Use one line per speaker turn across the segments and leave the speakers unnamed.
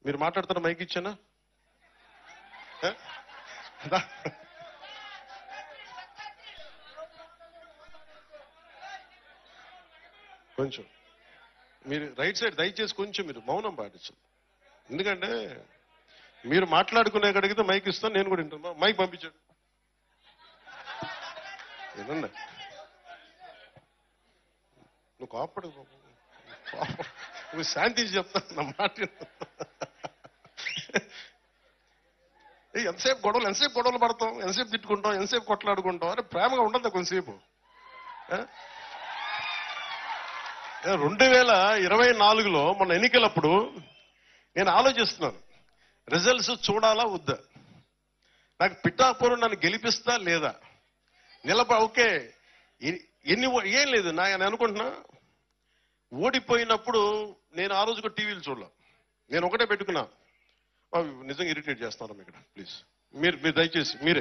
మీరు మాట్లాడుతున్న మైక్ ఇచ్చానా ఏ? దా- కొంచెం మీరు రైట్ సైడ్ దయచేసి కొంచెం మీరు మౌనం పాటించండి ఎందుకంటే మీరు మాట్లాడుకునే అడిగితే మైక్ ఇస్తాను నేను కూడా వింటాను మైక్ పంపించండి ఏనండి నువ్వు కోపడు నువ్వు శాంతి చెప్తాను నా మాట విను. ఏ, ఎంతసేపు గొడవలు ఎంతసేపు గొడవలు పడతాం ఎంతసేపు తిట్టుకుంటాం ఎంతసేపు కొట్లాడుకుంటాం అరే ప్రేమగా ఉండదు కొంతసేపు ఏ? ఏ, రెండు వేల ఇరవై నాలుగులో మొన్న ఎన్నికలప్పుడు నేను ఆలోచిస్తున్నాను రిజల్ట్స్ చూడాలా వద్దా నాకు పిఠాపురం నన్ను గెలిపిస్తా లేదా నిలబ ఓకే ఎ- ఎన్ని ఓ- ఏం లేదు నా నేను అనుకుంటున్నా ఓడిపోయినప్పుడు నేను ఆ రోజు కూడా టీవీలు చూడలే నేను ఒకటే పెట్టుకున్నా ఆ, నిజంగా ఇరిటేట్ చేస్తాను ఇక్కడ ప్లీజ్ మీరు మీరు దయచేసి మీరే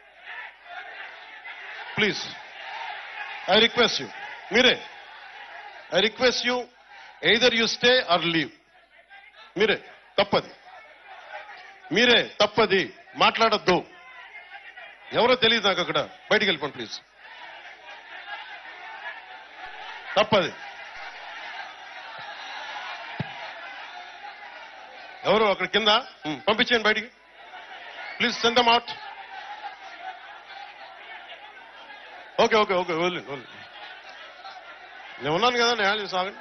ప్లీజ్ ఐ రిక్వెస్ట్ యూ మీరే I request you either you stay or leave మీరే తప్పది మీరే తప్పది మాట్లాడద్దు ఎవరో తెలియదు నాకు అక్కడ బయటికి వెళ్ళిపోండి ప్లీజ్ తప్పది ఎవరు అక్కడ కింద ఉమ్, పంపించేయండి బయటికి please send them out okay okay okay వదిలేండి వదిలేండి నేను ఉన్నాను కదా నేను హ్యాండిల్ సాగండి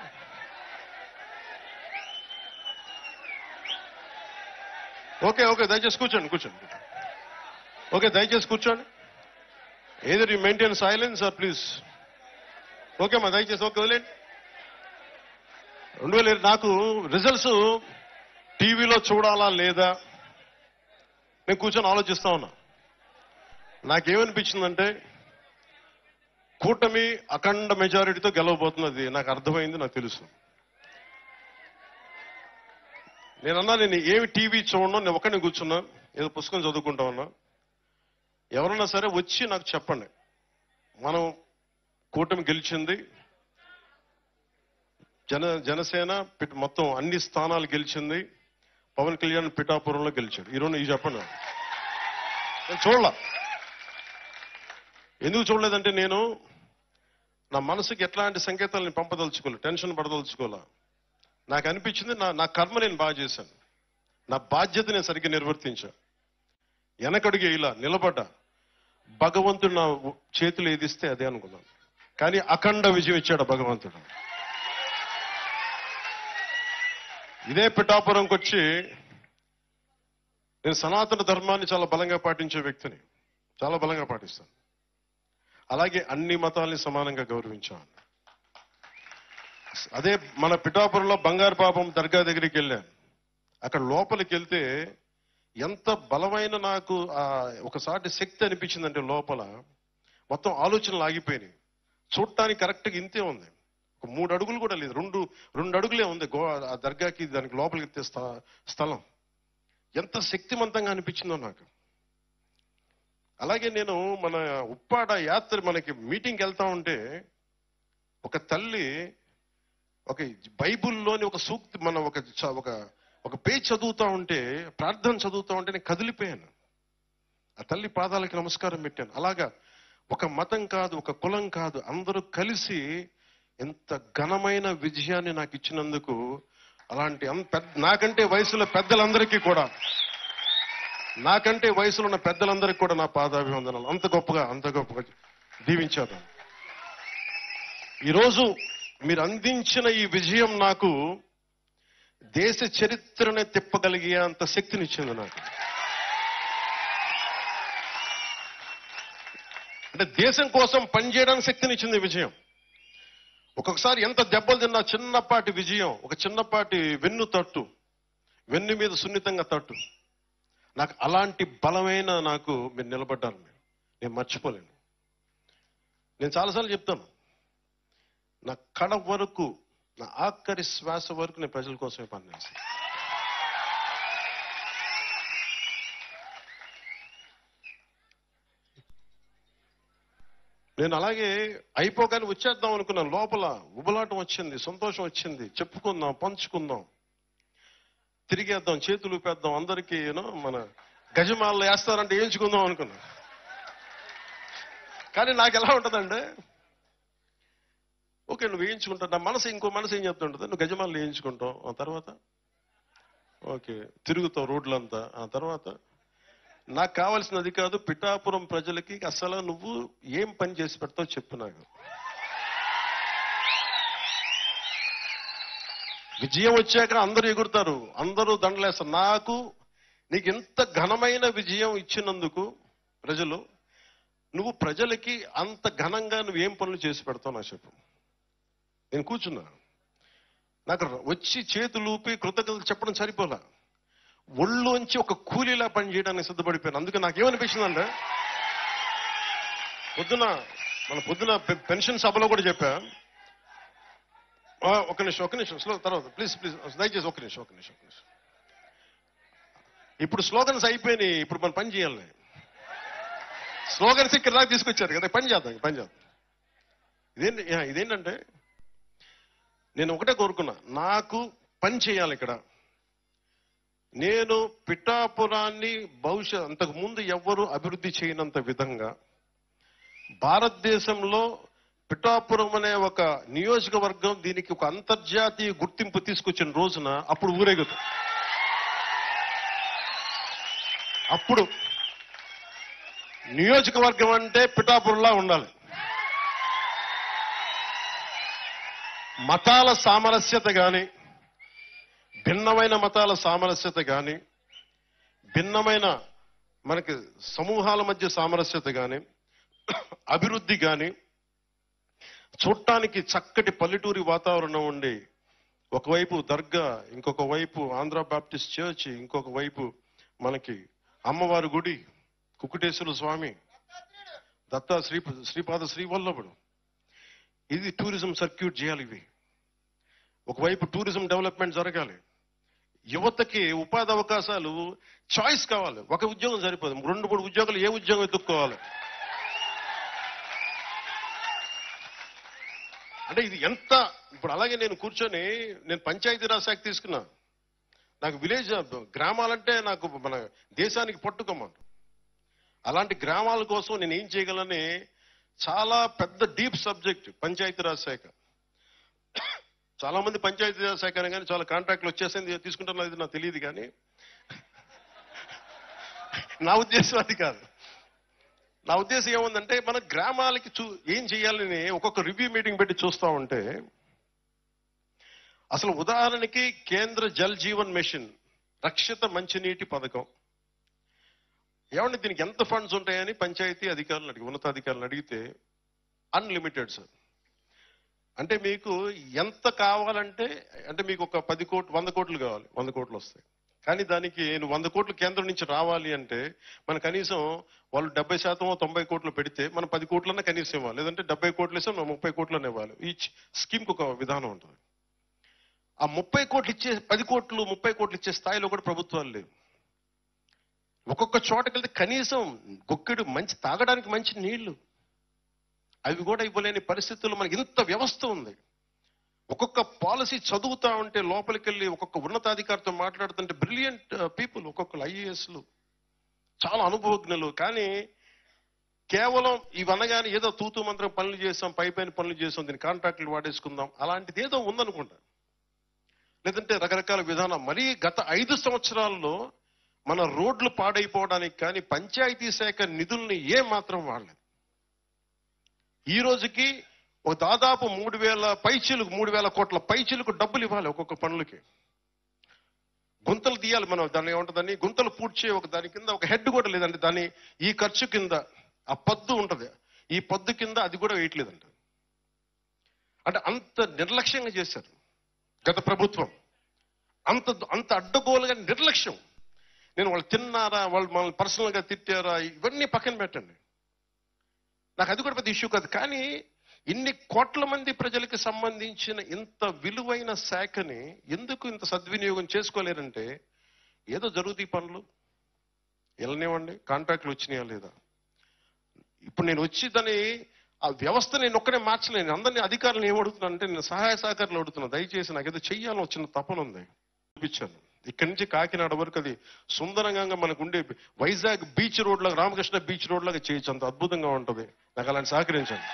ఓకే ఓకే దయచేసి కూర్చోండి కూర్చోండి కూర్చోండి. ఓకే దయచేసి కూర్చోండి either you maintain silence or please okay మా దయచేసి ఓకే వదిలేండి రెండు వేల ఇరవై- నాకు రిజల్ట్స్ టీవీలో చూడాలా లేదా నేను కూర్చొని ఆలోచిస్తా ఉన్నా నాకేమనిపించిందంటే కూటమి అఖండ మెజారిటీతో గెలవబోతున్నది నాకు అర్థమైంది నాకు తెలుసు నేనన్నా నేను ఏమి టీవీ చూడను నేను ఒక్కడిని కూర్చున్నా ఏదో పుస్తకం చదువుకుంటా ఉన్నా ఎవరన్నా సరే వచ్చి నాకు చెప్పండి మనం కూటమి గెలిచింది జన జనసేన పిట్- మొత్తం అన్ని స్థానాలు గెలిచింది పవన్ కళ్యాణ్ పిఠాపురంలో గెలిచాడు ఈ రెండు ఇవి చెప్పండి నాకు. నేను చూడలా ఎందుకు చూడలేదంటే నేను నా మనసుకి ఎట్లాంటి సంకేతాలు నేను పంపదలుచుకోలే టెన్షన్ పడదలుచుకోలే నాకు అనిపించింది నా నా కర్మ నేను బాగా చేశాను నా బాధ్యత నేను సరిగ్గా నిర్వర్తించా వెనకడుగు ఇలా నిలబడ్డా భగవంతుడు నా చేతులు ఏదిస్తే అదే అనుకున్నాను కానీ అఖండ విజయం ఇచ్చాడు భగవంతుడు ఇదే పిఠాపురంకి వచ్చి నేను సనాతన ధర్మాన్ని చాలా బలంగా పాటించే వ్యక్తిని చాలా బలంగా పాటిస్తాను అలాగే అన్ని మతాల్ని సమానంగా గౌరవించాను అదే మన పిఠాపురంలో బంగారు పాపం దర్గా దగ్గరికి వెళ్ళాను అక్కడ లోపలికి వెళ్తే ఎంత బలమైన నాకు ఆ ఒకసారి శక్తి అనిపించిందంటే లోపల మొత్తం ఆలోచనలు ఆగిపోయినాయి చూడటానికి కరెక్ట్గా ఇంతే ఉంది ఒక మూడు అడుగులు కూడా లేదు రెండు రెండు అడుగులే ఉంది గో ఆ దర్గాకి దానికి లోపలికి ఎత్తే స్థ- స్థలం ఎంత శక్తివంతంగా అనిపించిందో నాకు అలాగే నేను మన ఉప్పాడ యాత్ర మనకి మీటింగ్కి వెళ్తా ఉంటే ఒక తల్లి ఒక బైబుల్లోని ఒక సూక్తి మన ఒక చ- ఒక ఒక పేజ్ చదువుతా ఉంటే ప్రార్థన చదువుతా ఉంటే నేను కదిలిపోయాను ఆ తల్లి పాదాలకి నమస్కారం పెట్టాను అలాగా ఒక మతం కాదు ఒక కులం కాదు అందరూ కలిసి ఎంత ఘనమైన విజయాన్ని నాకు ఇచ్చినందుకు అలాంటి అం- పెద్ద- నాకంటే వయసులో పెద్దలందరికీ కూడా నాకంటే వయసులో ఉన్న పెద్దలందరికీ కూడా నా పాదాభివందనాలు అంత గొప్పగా అంత గొప్పగా దీవించారు ఈరోజు మీరు అందించిన ఈ విజయం నాకు దేశ చరిత్రనే తిప్పగలిగే అంత శక్తినిచ్చింది నాకు అంటే దేశం కోసం పనిచేయడానికి శక్తినిచ్చింది ఈ విజయం ఒక్కొక్కసారి ఎంత దెబ్బలు తిన్నా చిన్నపాటి విజయం ఒక చిన్నపాటి వెన్ను తట్టు వెన్ను మీద సున్నితంగా తట్టు నాకు అలాంటి బలమైన నాకు మీరు నిలబడ్డారు మీరు నేను మర్చిపోలేను నేను చాలాసార్లు చెప్తాను నా కడ వరకు నా ఆఖరి శ్వాస వరకు నేను ప్రజల కోసమే పనిచేస్తాను నేను అలాగే అయిపోగానే వచ్చేద్దాం అనుకున్నాను లోపల ఉబలాటం వచ్చింది సంతోషం వచ్చింది చెప్పుకుందాం పంచుకుందాం తిరిగేద్దాం చేతులు ఊపేద్దాం అందరికీ యూనో మన గజమాలలో వేస్తారంటే వేయించుకుందాం అనుకున్నా కానీ నాకు ఎలా ఉంటుందంటే ఓకే నువ్వు వేయించుకుంటావు నా మనసు ఇంకో మనసు ఏం చెప్తుంటుంది నువ్వు గజమాలు వేయించుకుంటావు ఆ తర్వాత ఓకే తిరుగుతావు రోడ్లంతా ఆ తర్వాత నాకు కావాల్సినది కాదు పిఠాపురం ప్రజలకి అసలు నువ్వు ఏం పని చేసి పెడతావు చెప్పు నాకు విజయం వచ్చాక అందరూ ఎగురుతారు అందరూ దండలేస్తారు నాకు నీకు ఎంత ఘనమైన విజయం ఇచ్చినందుకు ప్రజలు నువ్వు ప్రజలకి అంత ఘనంగా నువ్వు ఏం పనులు చేసి పెడతావు నాకు చెప్పు నేను కూర్చున్నా నాకు వచ్చి చేతులు ఊపి కృతజ్ఞతలు చెప్పడం సరిపోలా ఒళ్ళోంచి ఒక కూలీలా పని చేయడానికి సిద్ధపడిపోయాను అందుకే నాకేమనిపించిందంటే పొద్దున మన పొద్దున పె- పెన్షన్ సభలో కూడా చెప్పా ఆ, ఒక నిమిషం ఒక నిమిషం స్లో తర్వాత ప్లీజ్ ప్లీజ్ దయచేసి ఒక నిమిషం ఒక నిమిషం ఒక నిమిషం ఇప్పుడు స్లోగన్స్ అయిపోయినాయి ఇప్పుడు మనం పని చేయాలి స్లోగన్స్ ఇక్కడ దాకా తీసుకొచ్చారు కదా పని చేద్దాం పని చేద్దాం ఇదేంటి యా, ఇదేంటంటే నేను ఒకటే కోరుకున్నా నాకు పని చేయాలి ఇక్కడ నేను పిఠాపురాన్ని బహుశా అంతకు ముందు ఎవ్వరూ అభివృద్ధి చేయనంత విధంగా భారతదేశంలో పిఠాపురం అనే ఒక నియోజకవర్గం దీనికి ఒక అంతర్జాతీయ గుర్తింపు తీసుకొచ్చిన రోజున అప్పుడు ఊరేగుతాం అప్పుడు నియోజకవర్గం అంటే పిఠాపురంలా ఉండాలి మతాల సామరస్యత గాని భిన్నమైన మతాల సామరస్యత గాని భిన్నమైన మనకి సమూహాల మధ్య సామరస్యత గాని అభివృద్ధి గాని చూడటానికి చక్కటి పల్లెటూరి వాతావరణం ఉండి ఒకవైపు దర్గా ఇంకొక వైపు ఆంధ్ర బాప్టిస్ట్ చర్చ్ ఇంకొక వైపు మనకి అమ్మవారి గుడి కుకుటేశ్వర స్వామి దత్తా శ్రీ శ్రీపాద శ్రీవల్లభుడు ఇది టూరిజం సర్క్యూట్ చేయాలి ఇవి ఒకవైపు టూరిజం డెవలప్మెంట్ జరగాలి యువతకి ఉపాధి అవకాశాలు చాయిస్ కావాలి ఒక ఉద్యోగం సరిపోదు రెండు మూడు ఉద్యోగాలు ఏ ఉద్యోగం ఎత్తుక్కోవాలి అంటే ఇది ఎంత ఇప్పుడు అలాగే నేను కూర్చొని నేను పంచాయతీరాజ్ శాఖ తీసుకున్నా నాకు విలేజ్ గ్రామాలంటే నాకు మన దేశానికి పట్టుకోమ అలాంటి గ్రామాల కోసం నేను ఏం చేయగలని చాలా పెద్ద డీప్ సబ్జెక్ట్ పంచాయతీరాజ్ శాఖ చాలా మంది పంచాయతీరాజ్ శాఖ అని కానీ చాలా కాంట్రాక్ట్లు వచ్చేసింది తీసుకుంటున్నా ఇది నాకు తెలియదు కానీ నా ఉద్దేశం అది కాదు నా ఉద్దేశం ఏముందంటే మన గ్రామాలకి చూ ఏం చేయాలని ఒక్కొక్క రివ్యూ మీటింగ్ పెట్టి చూస్తా ఉంటే అసలు ఉదాహరణకి కేంద్ర జల్ జీవన్ మిషన్ రక్షిత మంచినీటి పథకం ఏమండి దీనికి ఎంత ఫండ్స్ ఉంటాయని పంచాయతీ అధికారులను అడిగి ఉన్నతాధికారులను అడిగితే అన్లిమిటెడ్ సార్ అంటే మీకు ఎంత కావాలంటే అంటే మీకు ఒక పది కోట్లు వంద కోట్లు కావాలి వంద కోట్లు వస్తాయి కానీ దానికి నువ్వు వంద కోట్లు కేంద్రం నుంచి రావాలి అంటే మన కనీసం వాళ్ళు డెబ్బై శాతం తొంభై కోట్లు పెడితే మనం పది కోట్లన్నా కనీసం ఇవ్వాలి లేదంటే డెబ్బై కోట్లు ఇస్తే మనం ముప్పై కోట్లనే ఇవ్వాలి ఈ స్కీమ్కి ఒక విధానం ఉంటుంది ఆ ముప్పై కోట్లు ఇచ్చే పది కోట్లు ముప్పై కోట్లు ఇచ్చే స్థాయిలో కూడా ప్రభుత్వాలు లేవు ఒక్కొక్క చోటకి వెళ్తే కనీసం గుక్కెడు మంచి తాగడానికి మంచి నీళ్లు అవి కూడా ఇవ్వలేని పరిస్థితుల్లో మనకి ఇంత వ్యవస్థ ఉంది ఒక్కొక్క పాలసీ చదువుతా ఉంటే లోపలికి వెళ్ళి ఒక్కొక్క ఉన్నతాధికారితో మాట్లాడుతుంటే బ్రిలియంట్ పీపుల్ ఒక్కొక్కరు ఐఏఎస్లు చాలా అనుభవజ్ఞులు కానీ కేవలం ఇవనగానే ఏదో తూతూ మంత్రం పనులు చేసాం పై పైన పనులు చేసాం దీని కాంట్రాక్టులు వాడేసుకుందాం అలాంటిది ఏదో ఉందనుకుంటా లేదంటే రకరకాల విధానం మరీ గత ఐదు సంవత్సరాల్లో మన రోడ్లు పాడైపోవడానికి కానీ పంచాయతీ శాఖ నిధుల్ని ఏ మాత్రం వాడలేదు ఈ రోజుకి ఒక దాదాపు మూడు వేల పైచీలకు మూడు వేల కోట్ల పైచీలకు డబ్బులు ఇవ్వాలి ఒక్కొక్క పనులకి గుంతలు తీయాలి మనం దాన్ని ఏముంటుందని గుంతలు పూడ్చే ఒక దాని కింద ఒక హెడ్ కూడా లేదండి దాని ఈ ఖర్చు కింద ఆ పద్దు ఉంటది ఈ పద్దు కింద అది కూడా వేయట్లేదంట అంటే అంత నిర్లక్ష్యంగా చేశారు గత ప్రభుత్వం అంత అంత అడ్డగోలుగా నిర్లక్ష్యం నేను వాళ్ళు తిన్నారా వాళ్ళు మనల్ని పర్సనల్ గా తిట్టారా ఇవన్నీ పక్కన పెట్టండి నాకు అది కూడా పెద్ద ఇష్యూ కాదు కానీ ఇన్ని కోట్ల మంది ప్రజలకు సంబంధించిన ఇంత విలువైన శాఖని ఎందుకు ఇంత సద్వినియోగం చేసుకోలేరంటే ఏదో జరుగుతాయి పనులు వెళ్ళనివ్వండి కాంట్రాక్ట్లు వచ్చినాయా లేదా ఇప్పుడు నేను వచ్చి దాన్ని ఆ వ్యవస్థ నేను ఒక్కనే మార్చలేను అందరినీ అధికారులను ఏం అడుగుతున్నాను అంటే నేను సహాయ సహకారాలు అడుగుతున్నా దయచేసి నాకు ఏదో చెయ్యాలని వచ్చిన తపన ఉంది చూపించాను ఇక్కడి నుంచి కాకినాడ వరకు అది సుందరంగా మనకు ఉండే వైజాగ్ బీచ్ రోడ్ లాగా రామకృష్ణ బీచ్ రోడ్ లాగా చేయొచ్చు అంత అద్భుతంగా ఉంటుంది నాకు అలాంటి సహకరించండి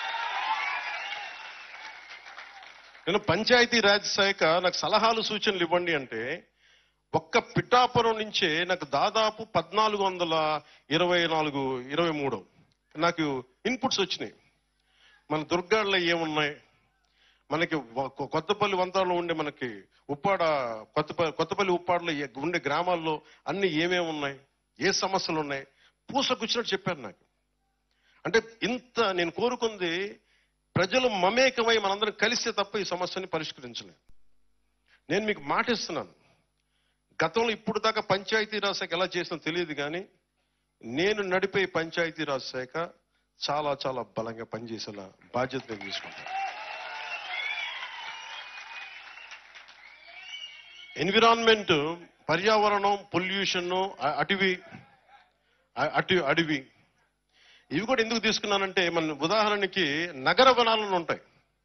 నేను పంచాయతీ రాజ్ శాఖ నాకు సలహాలు సూచనలు ఇవ్వండి అంటే ఒక్క పిఠాపురం నుంచే నాకు దాదాపు పద్నాలుగు వందల ఇరవై నాలుగు ఇరవై మూడు నాకు ఇన్పుట్స్ వచ్చినాయి మన దుర్గాల్లో ఏమున్నాయి మనకి వ- కొ- కొత్తపల్లి వంతాలో ఉండే మనకి ఉప్పాడ కొత్తపల్లి కొత్తపల్లి ఉప్పాడలో ఏ- ఉండే గ్రామాల్లో అన్ని ఏమేమి ఉన్నాయి ఏ సమస్యలు ఉన్నాయి పూసకొచ్చినట్టు చెప్పారు నాకు అంటే ఇంత నేను కోరుకుంది ప్రజలు మమేకమై మనందరం కలిస్తే తప్ప ఈ సమస్యని పరిష్కరించలేం నేను మీకు మాటిస్తున్నాను గతంలో ఇప్పుడు దాకా పంచాయతీరాజ్ శాఖ ఎలా చేసినా తెలియదు కానీ నేను నడిపే పంచాయతీరాజ్ శాఖ చాలా చాలా బలంగా పనిచేసేలా బాధ్యత నేను తీసుకుంటాను ఎన్విరాన్మెంట్ పర్యావరణం పొల్యూషన్ అటవీ అ- అటు అడవి ఇవి కూడా ఎందుకు తీసుకున్నానంటే మన ఉదాహరణకి నగర వనాలను ఉంటాయి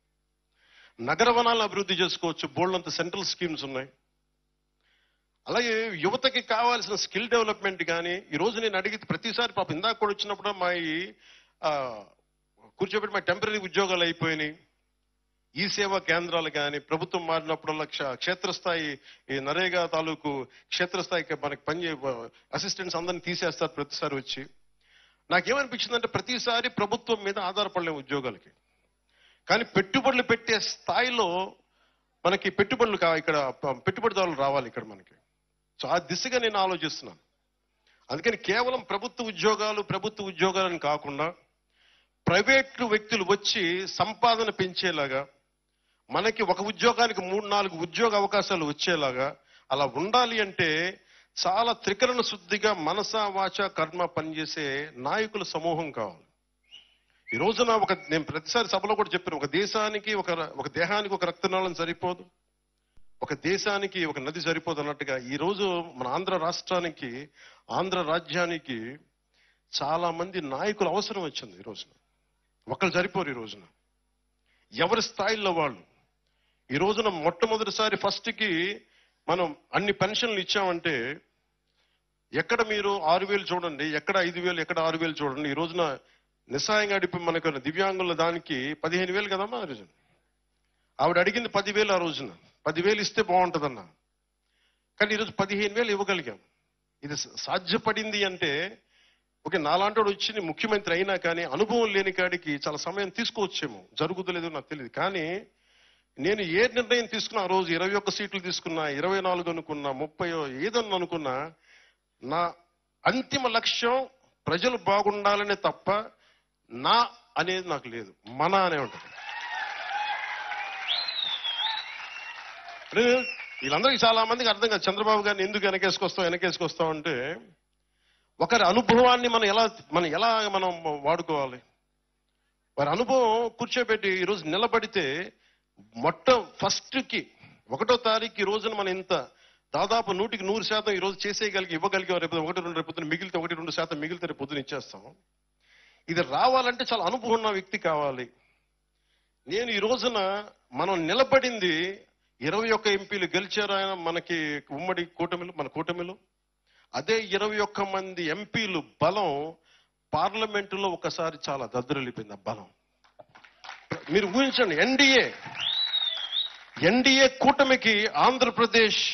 నగర వనాలను అభివృద్ధి చేసుకోవచ్చు బోల్డంత సెంట్రల్ స్కీమ్స్ ఉన్నాయి అలాగే యువతకి కావాల్సిన స్కిల్ డెవలప్మెంట్ కానీ ఈ రోజు నేను అడిగితే ప్రతిసారి పాప ఇందాక కూడా వచ్చినప్పుడు మా ఈ ఆ, కూర్చోబెట్టి మా టెంపరీ ఉద్యోగాలు అయిపోయినాయి ఈ సేవా కేంద్రాలు కానీ ప్రభుత్వం మారినప్పుడల్లా క్ష- క్షేత్రస్థాయి ఈ నరేగా తాలూకు క్షేత్రస్థాయికి మనకి పని అసిస్టెంట్స్ అందరిని తీసేస్తారు ప్రతిసారి వచ్చి నాకేమనిపించిందంటే ప్రతిసారి ప్రభుత్వం మీద ఆధారపడలేము ఉద్యోగాలకి కానీ పెట్టుబడులు పెట్టే స్థాయిలో మనకి పెట్టుబడులు కా ఇక్కడ ప- పెట్టుబడిదారులు రావాలి ఇక్కడ మనకి సో ఆ దిశగా నేను ఆలోచిస్తున్నాను అందుకని కేవలం ప్రభుత్వ ఉద్యోగాలు ప్రభుత్వ ఉద్యోగాలని కాకుండా ప్రైవేటు వ్యక్తులు వచ్చి సంపాదన పెంచేలాగా మనకి ఒక ఉద్యోగానికి మూడు నాలుగు ఉద్యోగ అవకాశాలు వచ్చేలాగా అలా ఉండాలి అంటే చాలా త్రికరణ శుద్ధిగా మనస వాచ కర్మ పనిచేసే నాయకుల సమూహం కావాలి ఈ రోజున ఒక నేను ప్రతిసారి సభలో కూడా చెప్పాను ఒక దేశానికి ఒక ఒక దేహానికి ఒక రక్తనాళం సరిపోదు ఒక దేశానికి ఒక నది సరిపోదు అన్నట్టుగా ఈ రోజు మన ఆంధ్ర రాష్ట్రానికి ఆంధ్ర రాజ్యానికి చాలా మంది నాయకులు అవసరం వచ్చింది ఈ రోజున ఒకళ్ళు సరిపోరు ఈ రోజున ఎవరి స్థాయిలో వాళ్ళు ఈ రోజున మొట్టమొదటిసారి ఫస్ట్ కి మనం అన్ని పెన్షన్లు ఇచ్చామంటే ఎక్కడ మీరు ఆరు వేలు చూడండి ఎక్కడ ఐదు వేలు ఎక్కడ ఆరు వేలు చూడండి ఈ రోజున నిస్సాయంగా అడిపి మనకు దివ్యాంగుల దానికి పదిహేను వేలు కదమ్మా ఆ రోజున ఆవిడ అడిగింది పదివేలు ఆ రోజున పదివేలు ఇస్తే బాగుంటుందన్న కానీ ఈరోజు పదిహేను వేలు ఇవ్వగలిగాం ఇది స- సాధ్యపడింది అంటే ఓకే నాలాంటి వచ్చి ముఖ్యమంత్రి అయినా కానీ అనుభవం లేని కాడికి చాలా సమయం తీసుకోవచ్చేమో జరుగుతలేదో నాకు తెలియదు కానీ నేను ఏ నిర్ణయం తీసుకున్నా ఆ రోజు ఇరవై ఒక్క సీట్లు తీసుకున్నా ఇరవై నాలుగు అనుకున్నా ముప్పై ఏదన్నా అనుకున్నా నా అంతిమ లక్ష్యం ప్రజలు బాగుండాలనే తప్ప నా అనేది నాకు లేదు మన అనే ఉంటుంది ఇప్పుడు వీళ్ళందరికీ చాలా మందికి అర్థం కాదు చంద్రబాబు గారిని ఎందుకు వెనకేసుకొస్తాం వెనకేసుకొస్తాం అంటే ఒకరి అనుభవాన్ని మనం ఎలా మనం ఎలా మనం వాడుకోవాలి వారి అనుభవం కూర్చోబెట్టి ఈరోజు నిలబడితే మొట్ట ఫస్ట్ కి ఒకటో తారీఖు ఈ రోజున మనం ఇంత దాదాపు నూటికి నూరు శాతం ఈ రోజు చేసేయగలిగి ఇవ్వగలిగే రేపు ఒకటి రెండు రేపు పొద్దున మిగిలితే ఒకటి రెండు శాతం మిగిలితే రేపు పొద్దున ఇచ్చేస్తాం ఇది రావాలంటే చాలా అనుభవం ఉన్న వ్యక్తి కావాలి నేను ఈ రోజున మనం నిలబడింది ఇరవై ఒక్క ఎంపీలు గెలిచారు ఆయన మనకి ఉమ్మడి కూటమిలో మన కూటమిలో అదే ఇరవై ఒక్క మంది ఎంపీలు బలం పార్లమెంటులో ఒకసారి చాలా దద్దరిల్లిపోయింది ఆ బలం మీరు ఊహించండి ఎన్డీఏ ఎన్డీఏ కూటమికి ఆంధ్రప్రదేశ్